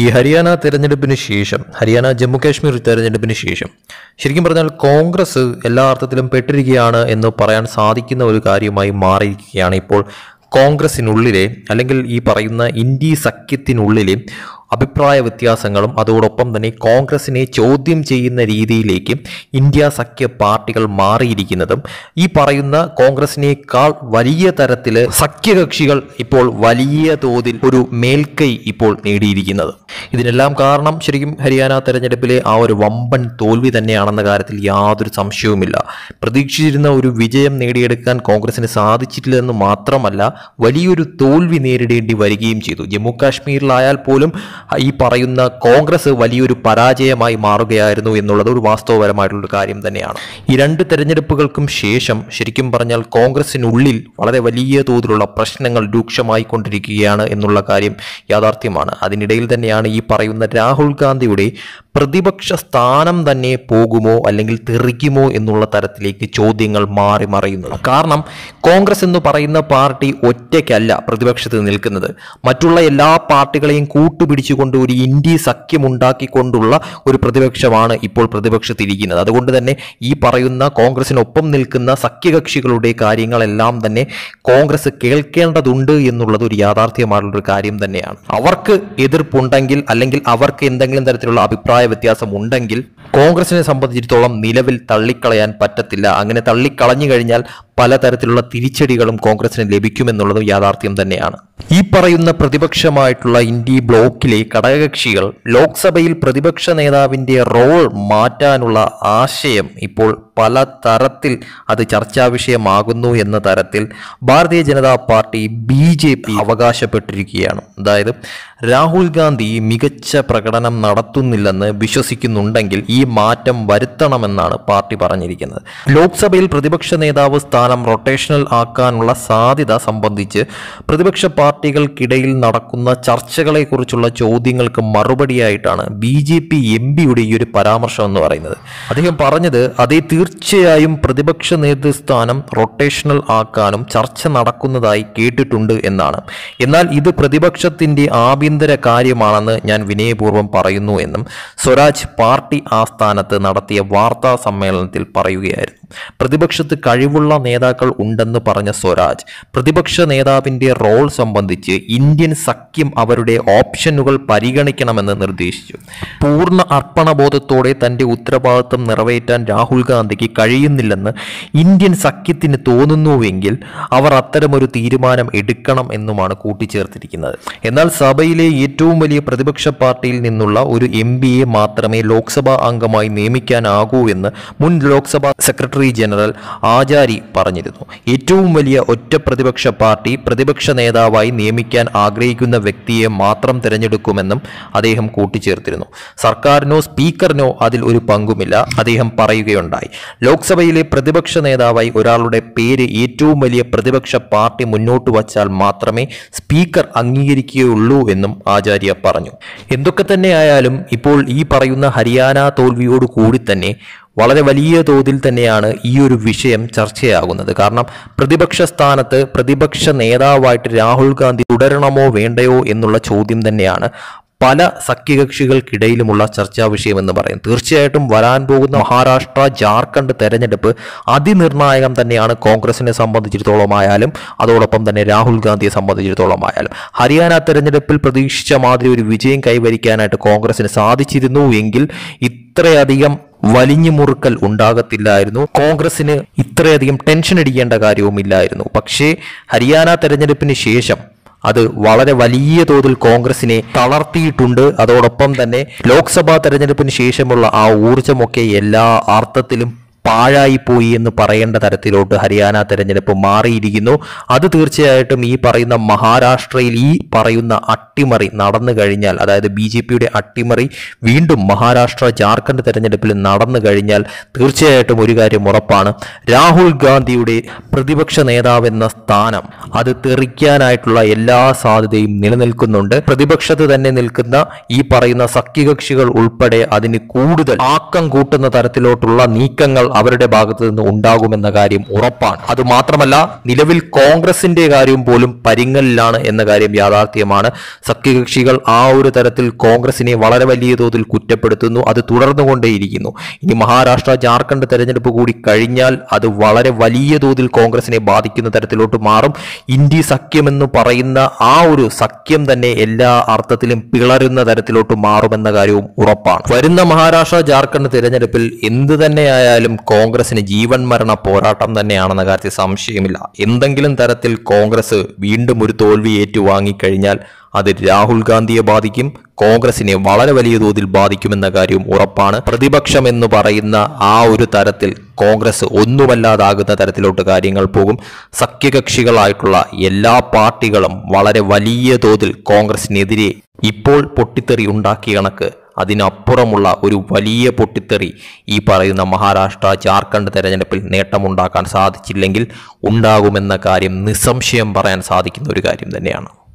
ഹരിയാന തെരഞ്ഞെടുപ്പിന് ശേഷം ഹരിയാന ജമ്മു കാശ്മീർ തെരഞ്ഞെടുപ്പിന് ശേഷം ശരിക്കും പറഞ്ഞാൽ കോൺഗ്രസ് എല്ലാ അർത്ഥത്തിലും പെട്ടിരിക്കുകയാണ് എന്ന് പറയാൻ സാധിക്കുന്ന ഒരു കാര്യമായി മാറിയിരിക്കുകയാണ് ഇപ്പോൾ കോൺഗ്രസിനുള്ളിലെ അല്ലെങ്കിൽ ഈ പറയുന്ന ഇന്ത്യ സഖ്യത്തിനുള്ളിലെ അഭിപ്രായ വ്യത്യാസങ്ങളും അതോടൊപ്പം തന്നെ കോൺഗ്രസിനെ ചോദ്യം ചെയ്യുന്ന രീതിയിലേക്ക് ഇന്ത്യ സഖ്യ പാർട്ടികൾ മാറിയിരിക്കുന്നതും ഈ പറയുന്ന കോൺഗ്രസിനേക്കാൾ വലിയ തരത്തിൽ സഖ്യകക്ഷികൾ ഇപ്പോൾ വലിയ തോതിൽ ഒരു മേൽക്കൈ ഇപ്പോൾ നേടിയിരിക്കുന്നത് ഇതിനെല്ലാം കാരണം ശരിക്കും ഹരിയാന തെരഞ്ഞെടുപ്പിലെ ആ ഒരു വമ്പൻ തോൽവി തന്നെയാണെന്ന കാര്യത്തിൽ യാതൊരു സംശയവുമില്ല പ്രതീക്ഷിച്ചിരുന്ന ഒരു വിജയം നേടിയെടുക്കാൻ കോൺഗ്രസിന് സാധിച്ചിട്ടില്ലെന്ന് മാത്രമല്ല വലിയൊരു തോൽവി നേരിടേണ്ടി വരികയും ചെയ്തു ജമ്മു കാശ്മീരിലായാൽ പോലും ഈ പറയുന്ന കോൺഗ്രസ് വലിയൊരു പരാജയമായി മാറുകയായിരുന്നു എന്നുള്ളത് ഒരു വാസ്തവപരമായിട്ടുള്ള കാര്യം തന്നെയാണ് ഈ രണ്ട് തെരഞ്ഞെടുപ്പുകൾക്കും ശേഷം ശരിക്കും പറഞ്ഞാൽ കോൺഗ്രസിനുള്ളിൽ വളരെ വലിയ തോതിലുള്ള പ്രശ്നങ്ങൾ രൂക്ഷമായി കൊണ്ടിരിക്കുകയാണ് എന്നുള്ള കാര്യം യാഥാർത്ഥ്യമാണ് അതിനിടയിൽ തന്നെയാണ് ഈ പറയുന്ന രാഹുൽ ഗാന്ധിയുടെ പ്രതിപക്ഷ സ്ഥാനം തന്നെ പോകുമോ അല്ലെങ്കിൽ തെറിക്കുമോ എന്നുള്ള തരത്തിലേക്ക് ചോദ്യങ്ങൾ മാറി മറയുന്നത് കാരണം കോൺഗ്രസ് എന്ന് പറയുന്ന പാർട്ടി ഒറ്റയ്ക്കല്ല പ്രതിപക്ഷത്ത് നിൽക്കുന്നത് മറ്റുള്ള എല്ലാ പാർട്ടികളെയും കൂട്ടുപിടിച്ചുകൊണ്ട് ഒരു ഇന്ത്യ സഖ്യമുണ്ടാക്കിക്കൊണ്ടുള്ള ഒരു പ്രതിപക്ഷമാണ് ഇപ്പോൾ പ്രതിപക്ഷത്തിരിക്കുന്നത് അതുകൊണ്ട് തന്നെ ഈ പറയുന്ന കോൺഗ്രസിനൊപ്പം നിൽക്കുന്ന സഖ്യകക്ഷികളുടെ കാര്യങ്ങളെല്ലാം തന്നെ കോൺഗ്രസ് കേൾക്കേണ്ടതുണ്ട് എന്നുള്ളത് ഒരു യാഥാർത്ഥ്യമായിട്ടുള്ള ഒരു കാര്യം തന്നെയാണ് അവർക്ക് എതിർപ്പുണ്ടെങ്കിൽ അല്ലെങ്കിൽ അവർക്ക് എന്തെങ്കിലും തരത്തിലുള്ള അഭിപ്രായ വ്യത്യാസം ഉണ്ടെങ്കിൽ കോൺഗ്രസിനെ സംബന്ധിച്ചിടത്തോളം നിലവിൽ തള്ളിക്കളയാൻ പറ്റത്തില്ല അങ്ങനെ തള്ളിക്കളഞ്ഞു കഴിഞ്ഞാൽ പലതരത്തിലുള്ള തിരിച്ചടികളും കോൺഗ്രസിന് ലഭിക്കുമെന്നുള്ളതും യാഥാർത്ഥ്യം തന്നെയാണ് ഈ പറയുന്ന പ്രതിപക്ഷമായിട്ടുള്ള ഇന്ത്യ ബ്ലോക്കിലെ ഘടകകക്ഷികൾ ലോക്സഭയിൽ പ്രതിപക്ഷ നേതാവിന്റെ റോൾ മാറ്റാനുള്ള ആശയം ഇപ്പോൾ പല തരത്തിൽ അത് ചർച്ചാ വിഷയമാകുന്നു എന്ന തരത്തിൽ Bharatiya Janata party B J P അവകാശപ്പെട്ടിരിക്കുകയാണ് അതായത് രാഹുൽ ഗാന്ധി മികച്ച പ്രകടനം നടത്തുന്നില്ലെന്ന് വിശ്വസിക്കുന്നുണ്ടെങ്കിൽ ഈ മാറ്റം വരുത്തണമെന്നാണ് പാർട്ടി പറഞ്ഞിരിക്കുന്നത് ലോക്സഭയിൽ പ്രതിപക്ഷ നേതാവ് സ്ഥാനം റൊട്ടേഷണൽ ആക്കാനുള്ള സാധ്യത സംബന്ധിച്ച് പ്രതിപക്ഷ പാർട്ടികൾക്കിടയിൽ നടക്കുന്ന ചർച്ചകളെക്കുറിച്ചുള്ള ചോദ്യങ്ങൾക്ക് മറുപടിയായിട്ടാണ് ബി ജെ പി എം പിയുടെ ഈ ഒരു പരാമർശം എന്ന് പറയുന്നത് അദ്ദേഹം പറഞ്ഞത് അതേ തീർച്ചയായും പ്രതിപക്ഷ നേതൃസ്ഥാനം റൊട്ടേഷണൽ ആക്കാനും ചർച്ച നടക്കുന്നതായി കേട്ടിട്ടുണ്ട് എന്നാണ് എന്നാൽ ഇത് പ്രതിപക്ഷത്തിന്റെ ആഭ്യന്തര കാര്യമാണെന്ന് ഞാൻ വിനയപൂർവ്വം പറയുന്നു എന്നും സ്വരാജ് പാർട്ടി ആസ്ഥാനത്ത് നടത്തിയ വാർത്താ സമ്മേളനത്തിൽ പറയുകയായിരുന്നു പ്രതിപക്ഷത്ത് കഴിവുള്ള നേതാക്കൾ ഉണ്ടെന്ന് പറഞ്ഞ സ്വരാജ് പ്രതിപക്ഷ നേതാവിന്റെ റോൾ സംബന്ധിച്ച് ഇന്ത്യൻ സഖ്യം അവരുടെ ഓപ്ഷനുകൾ പരിഗണിക്കണമെന്ന് നിർദ്ദേശിച്ചു പൂർണ്ണ അർപ്പണബോധത്തോടെ തന്റെ ഉത്തരവാദിത്വം നിറവേറ്റാൻ രാഹുൽ ഗാന്ധിക്ക് കഴിയുന്നില്ലെന്ന് ഇന്ത്യൻ സഖ്യത്തിന് തോന്നുന്നുവെങ്കിൽ അവർ അത്തരമൊരു തീരുമാനം എടുക്കണം എന്നുമാണ് കൂട്ടിച്ചേർത്തിരിക്കുന്നത് എന്നാൽ സഭയിലെ ഏറ്റവും വലിയ പ്രതിപക്ഷ പാർട്ടിയിൽ നിന്നുള്ള ഒരു എം പിയെ മാത്രമേ ലോക്സഭാ അംഗമായി നിയമിക്കാനാകൂ എന്ന് മുൻ ലോക്സഭാ സെക്രട്ടറി ജനറൽ ആചാരി പറഞ്ഞിരുന്നു ഏറ്റവും വലിയ ഒറ്റ പ്രതിപക്ഷ പാർട്ടി പ്രതിപക്ഷ നേതാവായി നിയമിക്കാൻ ആഗ്രഹിക്കുന്ന വ്യക്തിയെ മാത്രം തിരഞ്ഞെടുക്കുമെന്നും അദ്ദേഹം കൂട്ടിച്ചേർത്തിരുന്നു സർക്കാരിനോ സ്പീക്കറിനോ അതിൽ ഒരു പങ്കുമില്ല അദ്ദേഹം പറയുകയുണ്ടായി ലോക്സഭയിലെ പ്രതിപക്ഷ നേതാവായി ഒരാളുടെ പേര് ഏറ്റവും വലിയ പ്രതിപക്ഷ പാർട്ടി മുന്നോട്ട് വച്ചാൽ മാത്രമേ സ്പീക്കർ അംഗീകരിക്കുകയുള്ളൂ എന്നും ആചാര്യ പറഞ്ഞു എന്തൊക്കെ തന്നെയായാലും ഇപ്പോൾ ഈ പറയുന്ന ഹരിയാന തോൽവിയോട് കൂടി തന്നെ വളരെ വലിയ തോതിൽ തന്നെയാണ് ഈ ഒരു വിഷയം ചർച്ചയാകുന്നത് കാരണം പ്രതിപക്ഷ സ്ഥാനത്ത് പ്രതിപക്ഷ നേതാവായിട്ട് രാഹുൽ ഗാന്ധി തുടരണമോ വേണ്ടയോ എന്നുള്ള ചോദ്യം തന്നെയാണ് പല സഖ്യകക്ഷികൾക്കിടയിലുമുള്ള ചർച്ചാ വിഷയമെന്ന് പറയും തീർച്ചയായിട്ടും വരാൻ പോകുന്ന മഹാരാഷ്ട്ര ജാർഖണ്ഡ് തെരഞ്ഞെടുപ്പ് അതിനിർണായകം തന്നെയാണ് കോൺഗ്രസിനെ സംബന്ധിച്ചിടത്തോളം ആയാലും അതോടൊപ്പം തന്നെ രാഹുൽ ഗാന്ധിയെ സംബന്ധിച്ചിടത്തോളം ആയാലും ഹരിയാന തെരഞ്ഞെടുപ്പിൽ പ്രതീക്ഷിച്ച മാതിരി ഒരു വിജയം കൈവരിക്കാനായിട്ട് കോൺഗ്രസിന് സാധിച്ചിരുന്നു എങ്കിൽ ഇത്രയധികം വലിഞ്ഞു മുറുക്കൽ ഉണ്ടാകത്തില്ലായിരുന്നു കോൺഗ്രസിന് ഇത്രയധികം ടെൻഷൻ അടിക്കേണ്ട കാര്യവുമില്ലായിരുന്നു പക്ഷേ ഹരിയാന തെരഞ്ഞെടുപ്പിന് ശേഷം അത് വളരെ വലിയ തോതിൽ കോൺഗ്രസിനെ തളർത്തിയിട്ടുണ്ട് അതോടൊപ്പം തന്നെ ലോക്സഭാ തെരഞ്ഞെടുപ്പിന് ശേഷമുള്ള ആ ഊർജമൊക്കെ എല്ലാ അർത്ഥത്തിലും പാഴായിപ്പോയി എന്ന് പറയേണ്ട തരത്തിലോട്ട് ഹരിയാന തെരഞ്ഞെടുപ്പ് മാറിയിരിക്കുന്നു അത് തീർച്ചയായിട്ടും ഈ പറയുന്ന മഹാരാഷ്ട്രയിൽ ഈ പറയുന്ന അട്ടിമറി നടന്നു കഴിഞ്ഞാൽ അതായത് ബി ജെ പിയുടെ അട്ടിമറി വീണ്ടും മഹാരാഷ്ട്ര ജാർഖണ്ഡ് തെരഞ്ഞെടുപ്പിൽ നടന്നു കഴിഞ്ഞാൽ തീർച്ചയായിട്ടും ഒരു കാര്യം ഉറപ്പാണ് രാഹുൽ ഗാന്ധിയുടെ പ്രതിപക്ഷ നേതാവെന്ന സ്ഥാനം അത് തെറിക്കാനായിട്ടുള്ള എല്ലാ സാധ്യതയും നിലനിൽക്കുന്നുണ്ട് പ്രതിപക്ഷത്ത് തന്നെ നിൽക്കുന്ന ഈ പറയുന്ന സഖ്യകക്ഷികൾ ഉൾപ്പെടെ അതിന് കൂടുതൽ ആക്കം കൂട്ടുന്ന തരത്തിലോട്ടുള്ള നീക്കങ്ങൾ അവരുടെ ഭാഗത്ത് നിന്ന് ഉണ്ടാകുമെന്ന കാര്യം ഉറപ്പാണ് അത് മാത്രമല്ല നിലവിൽ കോൺഗ്രസിന്റെ കാര്യം പോലും പരിങ്ങലിലാണ് എന്ന കാര്യം യാഥാർത്ഥ്യമാണ് സഖ്യകക്ഷികൾ ആ ഒരു തരത്തിൽ കോൺഗ്രസിനെ വളരെ വലിയ തോതിൽ കുറ്റപ്പെടുത്തുന്നു അത് തുടർന്നുകൊണ്ടേയിരിക്കുന്നു ഇനി മഹാരാഷ്ട്ര ജാർഖണ്ഡ് തെരഞ്ഞെടുപ്പ് കൂടി കഴിഞ്ഞാൽ അത് വളരെ വലിയ തോതിൽ കോൺഗ്രസിനെ ബാധിക്കുന്ന തരത്തിലോട്ട് മാറും ഇന്ത്യ സഖ്യമെന്ന് പറയുന്ന ആ ഒരു സഖ്യം തന്നെ എല്ലാ അർത്ഥത്തിലും പിളരുന്ന തരത്തിലോട്ട് മാറുമെന്ന കാര്യവും ഉറപ്പാണ് വരുന്ന മഹാരാഷ്ട്ര ജാർഖണ്ഡ് തിരഞ്ഞെടുപ്പിൽ എന്ത് തന്നെയായാലും കോൺഗ്രസിന് ജീവൻ മരണ പോരാട്ടം തന്നെയാണെന്ന കാര്യത്തിൽ സംശയമില്ല എന്തെങ്കിലും തരത്തിൽ കോൺഗ്രസ് വീണ്ടും ഒരു തോൽവി ഏറ്റുവാങ്ങിക്കഴിഞ്ഞാൽ അത് രാഹുൽ ഗാന്ധിയെ ബാധിക്കും കോൺഗ്രസിനെ വളരെ വലിയ തോതിൽ ബാധിക്കുമെന്ന കാര്യവും ഉറപ്പാണ് പ്രതിപക്ഷം എന്ന് പറയുന്ന ആ ഒരു തരത്തിൽ കോൺഗ്രസ് ഒന്നുമല്ലാതാകുന്ന തരത്തിലോട്ട് കാര്യങ്ങൾ പോകും സഖ്യകക്ഷികളായിട്ടുള്ള എല്ലാ പാർട്ടികളും വളരെ വലിയ തോതിൽ കോൺഗ്രസിനെതിരെ ഇപ്പോൾ പൊട്ടിത്തെറി ഉണ്ടാക്കിയ കണക്ക് അതിനപ്പുറമുള്ള ഒരു വലിയ പൊട്ടിത്തെറി ഈ പറയുന്ന മഹാരാഷ്ട്ര ജാർഖണ്ഡ് തെരഞ്ഞെടുപ്പിൽ നേട്ടമുണ്ടാക്കാൻ സാധിച്ചില്ലെങ്കിൽ ഉണ്ടാകുമെന്ന കാര്യം നിസ്സംശയം പറയാൻ സാധിക്കുന്ന ഒരു കാര്യം തന്നെയാണ്